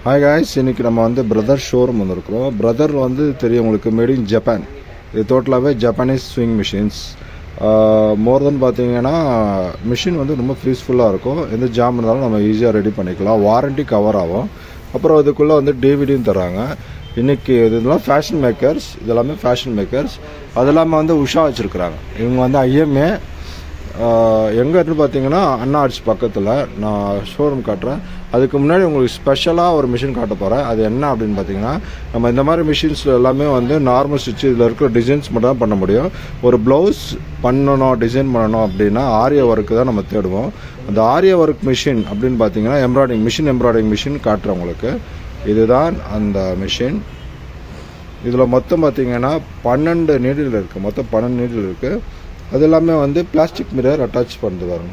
Hi guys இன்னைக்கு நம்ம வந்து பிரதர் ஷோரூம் வந்திருக்கிறோம் பிரதர் வந்து தெரியும் உங்களுக்கு மேட் இன் ஜப்பான் இது டோட்டலாகவே Japanese sewing machines more then பார்த்தீங்கன்னா மிஷின் வந்து ரொம்ப பீஸ்ஃபுல்லாக இருக்கும் எந்த ஜாம் இருந்தாலும் நம்ம ஈஸியாக ரெடி பண்ணிக்கலாம் வாரண்டி கவர் ஆகும் அப்புறம் அதுக்குள்ளே வந்து டிவிடியும் தராங்க இன்னைக்கு இதெல்லாம் ஃபேஷன் மேக்கர்ஸ் இதெல்லாமே ஃபேஷன் மேக்கர்ஸ் அது இல்லாமல் வந்து உஷா வச்சுருக்குறாங்க இவங்க வந்து ஐஎம்ஏ எங்கே இருந்து பார்த்தீங்கன்னா அண்ணா ஆர்ட்ஸ் பக்கத்தில் நான் ஷோரூம் காட்டுறேன் அதுக்கு முன்னாடி உங்களுக்கு ஸ்பெஷலாக ஒரு மிஷின் காட்ட போகிறேன் அது என்ன அப்படின்னு பார்த்தீங்கன்னா நம்ம இந்த மாதிரி மிஷின்ஸில் எல்லாமே வந்து நார்மல் ஸ்டிச் இதில் இருக்கிற டிசைன்ஸ் மட்டும் தான் பண்ண முடியும் ஒரு ப்ளவுஸ் பண்ணணும் டிசைன் பண்ணணும் அப்படின்னா ஆரிய ஒர்க்கு தான் நம்ம தேடுவோம் அந்த ஆரிய ஒர்க் மிஷின் அப்படின்னு பார்த்தீங்கன்னா எம்ப்ராய்டிங் மிஷின் எம்ப்ராய்டிங் மிஷின் காட்டுறேன் உங்களுக்கு இதுதான் அந்த மிஷின் இதில் மொத்தம் பார்த்தீங்கன்னா பன்னெண்டு நீடில் இருக்குது மொத்தம் பன்னெண்டு நீடில் இருக்குது அது எல்லாமே வந்து பிளாஸ்டிக் மிரர் அட்டாச் பண்ணுது பாருங்க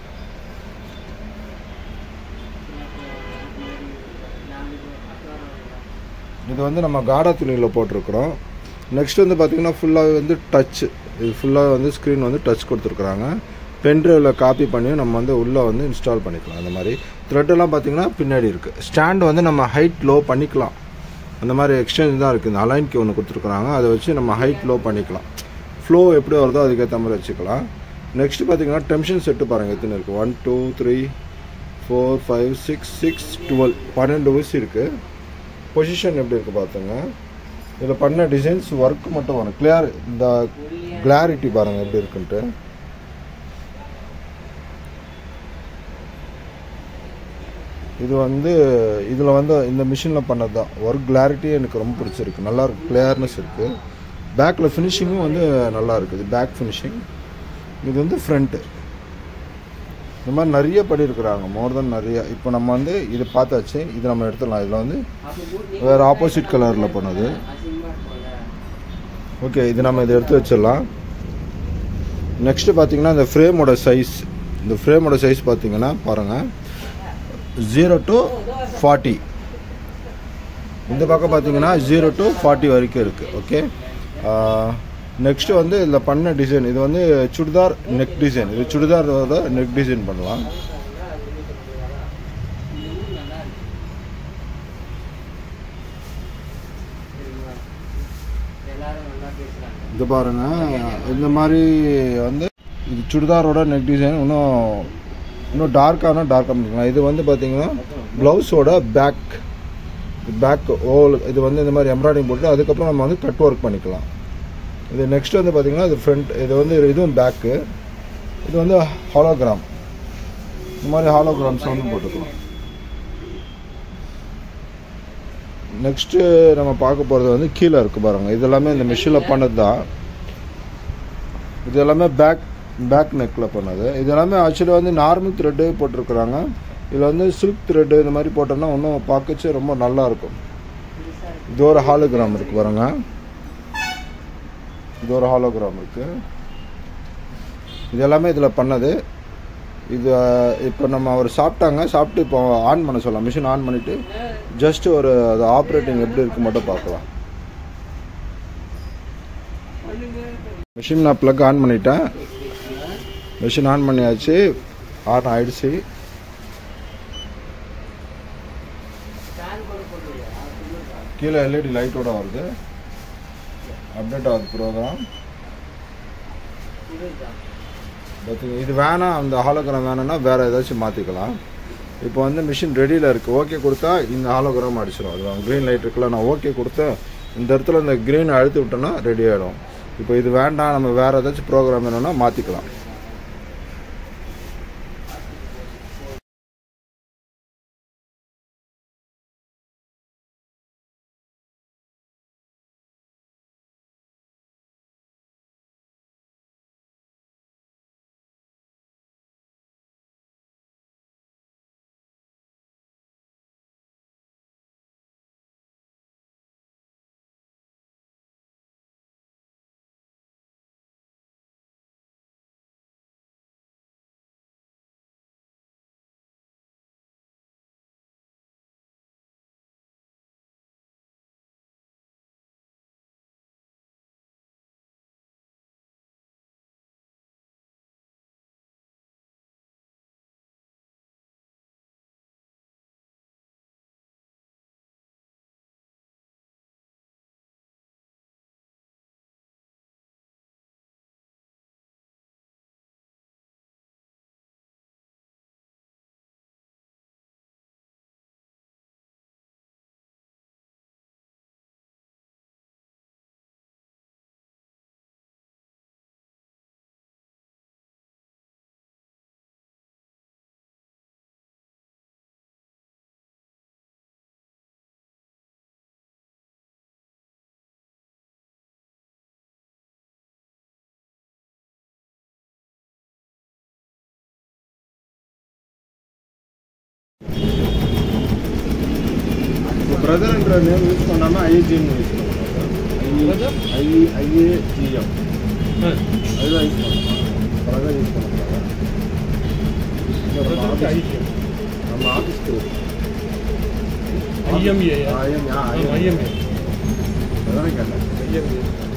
இது வந்து நம்ம காடா துணியில் போட்டிருக்கிறோம் நெக்ஸ்ட் வந்து பார்த்தீங்கன்னா ஃபுல்லாக வந்து டச் இது ஃபுல்லாக வந்து ஸ்க்ரீன் வந்து டச் கொடுத்துருக்குறாங்க பென்ட்ரைவில் காப்பி பண்ணி நம்ம வந்து உள்ளே வந்து இன்ஸ்டால் பண்ணிக்கலாம் அந்த மாதிரி த்ரெட்டெல்லாம் பார்த்தீங்கன்னா பின்னாடி இருக்குது ஸ்டாண்ட் வந்து நம்ம ஹைட் லோ பண்ணிக்கலாம் அந்த மாதிரி எக்ஸ்சேஞ்ச் தான் இருக்குது இந்த அலைன்க்கு ஒன்று கொடுத்துருக்குறாங்க அதை வச்சு நம்ம ஹைட் லோ பண்ணிக்கலாம் ஃப்ளோ எப்படி வருதோ அதுக்கேற்ற மாதிரி வச்சுக்கலாம் நெக்ஸ்ட் பார்த்தீங்கன்னா டென்ஷன் செட்டு பாருங்கள் எத்தனை இருக்குது one two three four five six six twelve பன்னெண்டு ஊசி இருக்குது பொசிஷன் எப்படி இருக்குது பார்த்துங்க இதில் பண்ண டிசைன்ஸ் ஒர்க் மட்டும் வரும் கிளியர் இந்த கிளாரிட்டி பாருங்கள் எப்படி இருக்குன்ட்டு இது வந்து இதில் வந்து இந்த மிஷினில் பண்ணது தான் ஒர்க் கிளாரிட்டி எனக்கு ரொம்ப பிடிச்சிருக்கு நல்லா இருக்கு கிளியர்னஸ் இருக்குது பேக்கில் ஃபினிஷிங்கும் வந்து நல்லா இருக்குது பேக் ஃபினிஷிங் இது வந்து ஃப்ரண்ட்டு இந்த மாதிரி நிறைய பண்ணியிருக்கிறாங்க மோர் தென் நிறைய இப்போ நம்ம வந்து இது பார்த்தாச்சு இது நம்ம எடுத்துடலாம் இதில் வந்து வேறு ஆப்போசிட் கலரில் பண்ணது ஓகே இது நம்ம இதை எடுத்து வச்சிடலாம் நெக்ஸ்ட்டு பார்த்தீங்கன்னா இந்த ஃப்ரேமோட சைஸ் இந்த ஃப்ரேமோட சைஸ் பார்த்தீங்கன்னா பாருங்கள் ஜீரோ டு ஃபார்ட்டி இந்த பக்கம் பார்த்தீங்கன்னா ஜீரோ டு ஃபார்ட்டி வரைக்கும் இருக்குது ஓகே நெக்ஸ்ட்டு வந்து இதில் பண்ண டிசைன் இது வந்து சுடிதார் நெக் டிசைன் இது சுடிதாரோட நெக் டிசைன் பண்ணலாம் இது பாருங்க இந்த மாதிரி வந்து இது சுடிதாரோட நெக் டிசைன் இன்னும் இன்னும் டார்க்கான டார்க்காக பண்ணிக்கலாம் இது வந்து பார்த்தீங்கன்னா ப்ளவுஸோட பேக் பேக் ஓல் இது வந்து இந்த மாதிரி எம்ப்ராய்டிங் போட்டு அதுக்கப்புறம் நம்ம வந்து கட் ஒர்க் பண்ணிக்கலாம் இது நெக்ஸ்ட் வந்து பார்த்தீங்கன்னா இது ஃப்ரண்ட் இது வந்து இதுவும் பேக்கு இது வந்து ஹாலோகிராம் இந்த மாதிரி ஹாலோகிராம்ஸ் வந்து போட்டுக்கலாம் நெக்ஸ்ட்டு நம்ம பார்க்க போகிறது வந்து கீழே இருக்குது பாருங்கள் இது எல்லாமே இந்த மிஷினில் பண்ணது தான் இது எல்லாமே பேக் பேக் நெக்கில் பண்ணது இது எல்லாமே ஆக்சுவலி வந்து நார்மல் த்ரெட்டு போட்டிருக்கிறாங்க இதில் வந்து சில்க் த்ரெட்டு இந்த மாதிரி போட்டோம்னா இன்னும் பார்க்கச்சு ரொம்ப நல்லா இருக்கும் இது ஒரு ஹாலோகிராம் இருக்குது பாருங்க இது ஒரு ஹாலோகிராம் இருக்குது இது எல்லாமே இதில் பண்ணது இது இப்போ நம்ம அவர் சாப்பிட்டாங்க சாப்பிட்டு இப்போ ஆன் பண்ண சொல்லலாம் மிஷின் ஆன் பண்ணிவிட்டு ஜஸ்ட் ஒரு அது ஆப்ரேட்டிங் எப்படி இருக்கு மட்டும் பார்க்கலாம் மிஷின் நான் ப்ளக் ஆன் பண்ணிட்டேன் மிஷின் ஆன் பண்ணியாச்சு ஆன் ஆயிடுச்சு கீழே எல்இடி லைட்டோட வருது அப்டேட் ஆகுது ப்ரோக்ராம் பார்த்தீங்க இது வேணாம் அந்த ஹாலோகிராம் வேணும்னா வேறு ஏதாச்சும் மாற்றிக்கலாம் இப்போ வந்து மிஷின் ரெடியில் இருக்குது ஓகே கொடுத்தா இந்த ஹாலோகிராம் அடிச்சிடும் அது க்ரீன் லைட் இருக்குல்ல நான் ஓகே கொடுத்தேன் இந்த இடத்துல இந்த க்ரீன் அழுத்தி விட்டோன்னா ரெடி ஆகிடும் இப்போ இது வேண்டாம் நம்ம வேறு ஏதாச்சும் ப்ரோக்ராம் வேணும்னா மாற்றிக்கலாம் பிரதர்ன்ற நேம் யூஸ் பண்ணாமல் ஐஏஜிஎம் யூஸ் பண்ணுறோம் Brother? ஐ ஐஏஜிஎம் ஆ. அதுதான் யூஸ் பண்ணலாம் பிரதர் யூஸ் பண்ணலாம் பிரதருக்கு ஐக்கியம் நம்ம ஆஃபீஸ் பேர் ஐஎம்ஏ ஐஎம் ஐஎம்ஏ அதான் கேட்டேன் ஐஎம்ஏ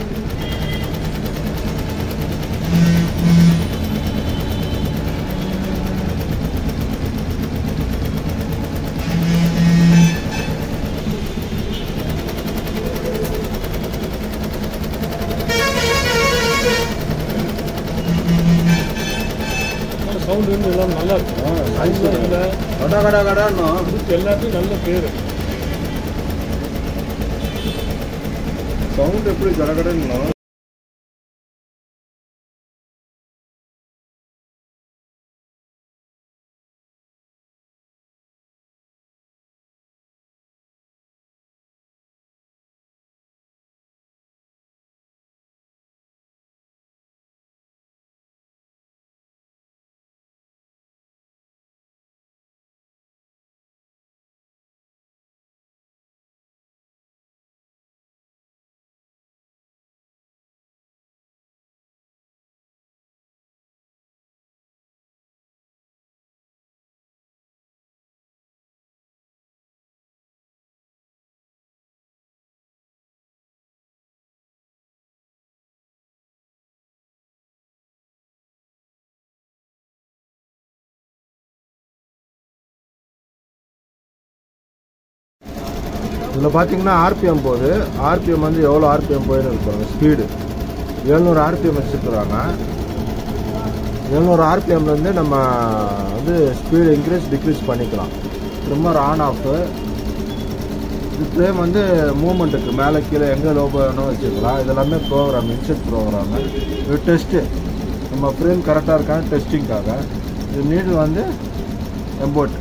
சவுண்ட் வந்து எல்லாம் நல்லா இருக்கும் nice. சவுண்ட்ல கடா கடா கடான்னா இதுக்கு எல்லாத்துக்கும் நல்ல பேர் சவுண்ட் எப்படி கடகடன்னா இதில் பார்த்தீங்கன்னா ஆர்பிஎம் போகுது ஆர்பிஎம் வந்து எவ்வளோ ஆர்பிஎம் போயின்னு இருப்பாங்க ஸ்பீடு எழுநூறு ஆர்பிஎம் வச்சுருக்குறாங்க எழுநூறு ஆர்பிஎம்லேருந்து நம்ம வந்து ஸ்பீடு இன்க்ரீஸ் டிக்ரீஸ் பண்ணிக்கலாம் ட்ரிம்மர் ஆன் ஆஃப் இது ஃப்ரேம் வந்து மூமெண்ட்டுக்கு மேலே கீழே எங்கே லோ வேணும் வச்சுக்கலாம் இதெல்லாமே ப்ரோக்ராம் இன்செட் ப்ரோக்ராமு இது டெஸ்ட்டு நம்ம ஃப்ரேம் கரெக்டாக இருக்கான்னு டெஸ்டிங்காக இது நீடில் வந்து எம்போட்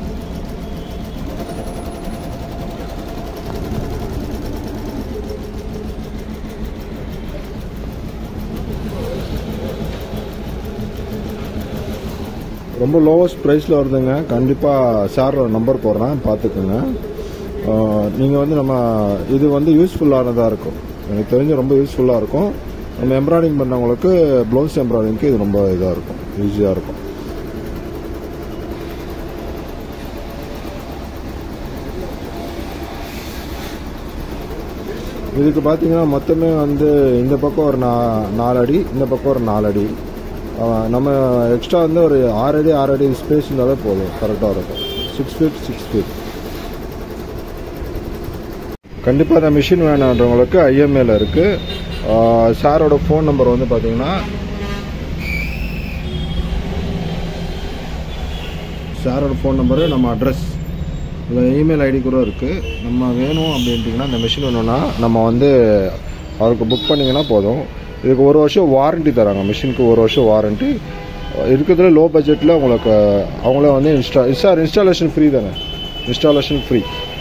ரொம்ப லோவஸ்ட் ப்ரைஸில் வருதுங்க கண்டிப்பாக சாரோட நம்பர் போடுறேன் பார்த்துக்குங்க நீங்கள் வந்து நம்ம இது வந்து யூஸ்ஃபுல்லானதாக இருக்கும் எனக்கு தெரிஞ்சு ரொம்ப யூஸ்ஃபுல்லாக இருக்கும் நம்ம எம்ப்ராய்டிங் பண்ணவங்களுக்கு ப்ளவுஸ் எம்ப்ராய்டிங்க்கு இது ரொம்ப இதாக இருக்கும் ஈஸியாக இருக்கும் இதுக்கு பார்த்தீங்கன்னா மொத்தமே வந்து இந்த பக்கம் ஒரு நா நாலு அடி இந்த பக்கம் ஒரு நாலு அடி ஆஹ் நம்ம எக்ஸ்ட்ரா வந்து ஒரு ஆறு அடி ஆறு அடி ஸ்பேஸ் இருந்தாலே போதும் கரெக்டாக இருக்கும் சிக்ஸ் ஃபீட் சிக்ஸ் ஃபீட் கண்டிப்பாக அந்த மிஷின் வேணுன்றவங்களுக்கு ஐஎம்ஏல இருக்குது சாரோட ஃபோன் நம்பர் வந்து பார்த்தீங்கன்னா சாரோட ஃபோன் நம்பரு நம்ம அட்ரஸ் இதில் இமெயில் ஐடி கூட இருக்குது நம்ம வேணும் அப்படின்ட்டிங்கன்னா இந்த மிஷின் வேணும்னா நம்ம வந்து அவருக்கு புக் பண்ணிங்கன்னா போதும் இதுக்கு ஒரு வருஷம் வாரண்டி தராங்க மிஷினுக்கு ஒரு வருஷம் வாரண்டி இருக்கிறதுல லோ பட்ஜெட்டில் உங்களுக்கு அவங்களே வந்து இன்ஸ்டா சார் இன்ஸ்டாலேஷன் ஃப்ரீ தானே இன்ஸ்டாலேஷன் ஃப்ரீ